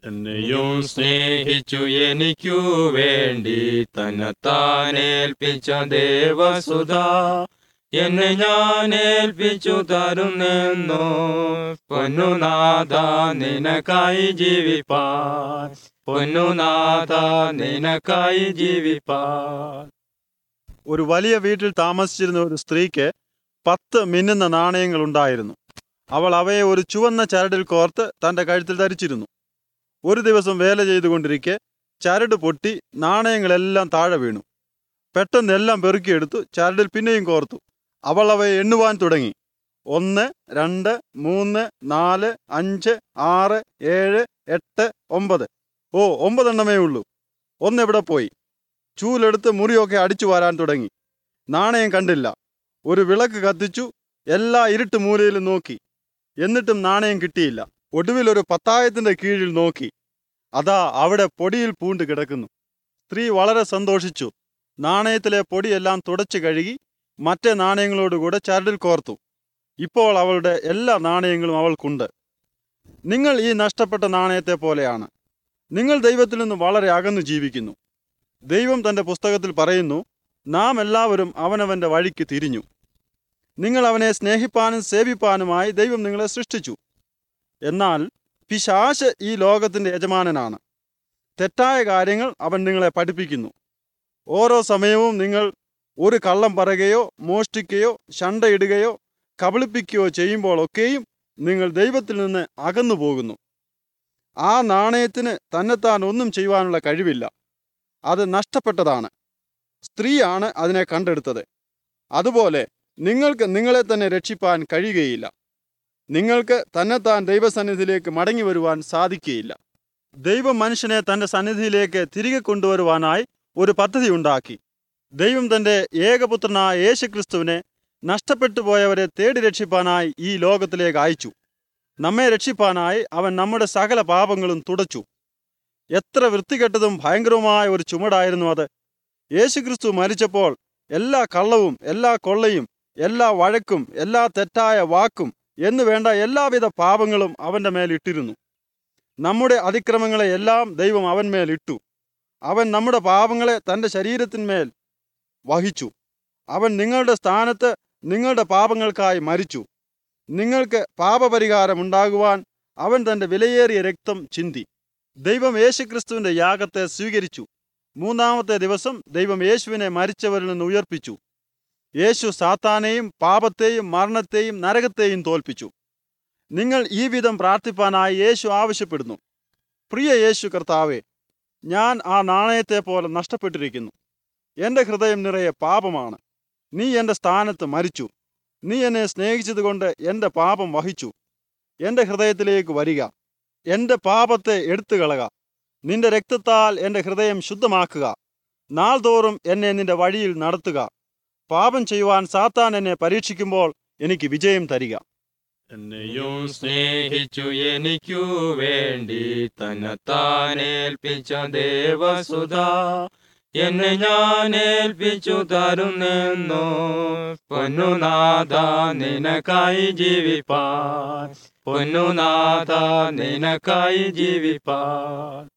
എന്നെയും സ്നേഹിച്ചു എനിക്കു വേണ്ടി തന്നെത്താനേൽപ്പിച്ച ദേവസുധ എന്നെ ഞാൻ ഏൽപ്പിച്ചു തരുന്നെന്നോ പൊന്നുനാഥ നിനക്കായി ജീവിപ്പാൻ പൊന്നുനാഥ നിനക്കായി ജീവിപ്പാൻ ഒരു വലിയ വീട്ടിൽ താമസിച്ചിരുന്ന ഒരു സ്ത്രീക്ക് പത്ത് മിന്നുന്ന നാണയങ്ങൾ ഉണ്ടായിരുന്നു അവൾ അവയെ ഒരു ചുവന്ന ചരടിൽ കോർത്ത് തന്റെ കഴുത്തിൽ ധരിച്ചിരുന്നു ഒരു ദിവസം വേല ചെയ്തുകൊണ്ടിരിക്കെ ചരട് പൊട്ടി നാണയങ്ങളെല്ലാം താഴെ വീണു പെട്ടെന്ന് എല്ലാം പെറുക്കിയെടുത്തു ചരടിൽ പിന്നെയും കോർത്തു അവൾ അവയെ എണ്ണുവാൻ തുടങ്ങി ഒന്ന് രണ്ട് മൂന്ന് നാല് അഞ്ച് ആറ് ഏഴ് എട്ട് ഒമ്പത് ഓ ഒമ്പതെണ്ണമേ ഉള്ളൂ ഒന്നെവിടെ പോയി ചൂലെടുത്ത് മുറിയൊക്കെ അടിച്ചു വാരാൻ തുടങ്ങി നാണയം കണ്ടില്ല ഒരു വിളക്ക് കത്തിച്ചു എല്ലാ ഇരുട്ട് മൂലയിലും നോക്കി എന്നിട്ടും നാണയം കിട്ടിയില്ല ഒടുവിൽ ഒരു പത്തായത്തിന്റെ കീഴിൽ നോക്കി അതാ അവിടെ പൊടിയിൽ പൂണ്ട് കിടക്കുന്നു സ്ത്രീ വളരെ സന്തോഷിച്ചു നാണയത്തിലെ പൊടിയെല്ലാം തുടച്ചു കഴുകി മറ്റേ നാണയങ്ങളോടുകൂടെ ചരടിൽ കോർത്തു ഇപ്പോൾ അവളുടെ എല്ലാ നാണയങ്ങളും അവൾക്കുണ്ട് നിങ്ങൾ ഈ നഷ്ടപ്പെട്ട നാണയത്തെ പോലെയാണ് നിങ്ങൾ ദൈവത്തിൽ നിന്ന് വളരെ അകന്നു ജീവിക്കുന്നു ദൈവം തന്റെ പുസ്തകത്തിൽ പറയുന്നു നാം എല്ലാവരും അവനവന്റെ വഴിക്ക് തിരിഞ്ഞു നിങ്ങൾ അവനെ സ്നേഹിപ്പാനും സേവിപ്പാനുമായി ദൈവം നിങ്ങളെ സൃഷ്ടിച്ചു എന്നാൽ പിശാശ് ഈ ലോകത്തിന്റെ യജമാനനാണ് തെറ്റായ കാര്യങ്ങൾ അവൻ നിങ്ങളെ പഠിപ്പിക്കുന്നു ഓരോ സമയവും നിങ്ങൾ ഒരു കള്ളം പറയുകയോ മോഷ്ടിക്കുകയോ ശണ്ടയിടുകയോ കബളിപ്പിക്കുകയോ ചെയ്യുമ്പോഴൊക്കെയും നിങ്ങൾ ദൈവത്തിൽ നിന്ന് അകന്നു പോകുന്നു ആ നാണയത്തിന് തന്നെത്താൻ ഒന്നും ചെയ്യുവാനുള്ള കഴിവില്ല അത് നഷ്ടപ്പെട്ടതാണ് സ്ത്രീയാണ് അതിനെ കണ്ടെടുത്തത് അതുപോലെ നിങ്ങൾക്ക് നിങ്ങളെ തന്നെ രക്ഷിപ്പാൻ കഴിയുകയില്ല നിങ്ങൾക്ക് തന്നെത്താൻ ദൈവസന്നിധിയിലേക്ക് മടങ്ങി വരുവാൻ സാധിക്കുകയില്ല ദൈവം മനുഷ്യനെ തന്റെ സന്നിധിയിലേക്ക് തിരികെ കൊണ്ടുവരുവാനായി ഒരു പദ്ധതി ഉണ്ടാക്കി ദൈവം തന്റെ ഏകപുത്രനായ യേശുക്രിസ്തുവിനെ നഷ്ടപ്പെട്ടു പോയവരെ തേടി രക്ഷിപ്പാനായി ഈ ലോകത്തിലേക്ക് അയച്ചു നമ്മെ രക്ഷിപ്പാനായി അവൻ നമ്മുടെ സകല പാപങ്ങളും തുടച്ചു എത്ര വൃത്തികെട്ടതും ഭയങ്കരവുമായ ഒരു ചുമടായിരുന്നു അത് യേശുക്രിസ്തു മരിച്ചപ്പോൾ എല്ലാ കള്ളവും എല്ലാ കൊള്ളയും എല്ലാ വഴക്കും എല്ലാ തെറ്റായ വാക്കും എന്നു വേണ്ട എല്ലാവിധ പാപങ്ങളും അവന്റെ മേൽ ഇട്ടിരുന്നു നമ്മുടെ അതിക്രമങ്ങളെ എല്ലാം ദൈവം അവൻ മേൽ ഇട്ടു അവൻ നമ്മുടെ പാപങ്ങളെ തന്റെ ശരീരത്തിന്മേൽ വഹിച്ചു അവൻ നിങ്ങളുടെ സ്ഥാനത്ത് നിങ്ങളുടെ പാപങ്ങൾക്കായി മരിച്ചു നിങ്ങൾക്ക് പാപപരിഹാരം ഉണ്ടാകുവാൻ അവൻ തന്റെ വിലയേറിയ രക്തം ചിന്തി ദൈവം യേശുക്രിസ്തുവിന്റെ യാഗത്തെ സ്വീകരിച്ചു മൂന്നാമത്തെ ദിവസം ദൈവം യേശുവിനെ മരിച്ചവരിൽ നിന്ന് ഉയർപ്പിച്ചു യേശു സാത്താനെയും പാപത്തെയും മരണത്തെയും നരകത്തെയും തോൽപ്പിച്ചു നിങ്ങൾ ഈ വിധം പ്രാർത്ഥിപ്പാനായി യേശു ആവശ്യപ്പെടുന്നു പ്രിയ യേശു കർത്താവെ ഞാൻ ആ നാണയത്തെ പോലെ നഷ്ടപ്പെട്ടിരിക്കുന്നു എൻ്റെ ഹൃദയം നിറയെ പാപമാണ് നീ എൻ്റെ സ്ഥാനത്ത് മരിച്ചു നീ എന്നെ സ്നേഹിച്ചതുകൊണ്ട് എൻ്റെ പാപം വഹിച്ചു എൻ്റെ ഹൃദയത്തിലേക്ക് വരിക എൻ്റെ പാപത്തെ എടുത്തു കളക നിന്റെ രക്തത്താൽ എൻ്റെ ഹൃദയം ശുദ്ധമാക്കുക നാൾതോറും എന്നെ നിന്റെ വഴിയിൽ നടത്തുക പാപം ചെയ്യുവാൻ സാത്താൻ എന്നെ പരീക്ഷിക്കുമ്പോൾ എനിക്ക് വിജയം തരിക എന്നെയും സ്നേഹിച്ചു എനിക്കു വേണ്ടി തന്നെത്താനേൽപ്പിച്ച ദേവസുധ എന്നെ ഞാൻ ഏൽപ്പിച്ചു തരുന്നെന്നോ പൊന്നുനാഥ നിനക്കായി ജീവിപ്പാൻ പൊന്നുനാഥ നിനക്കായി ജീവിപ്പാൻ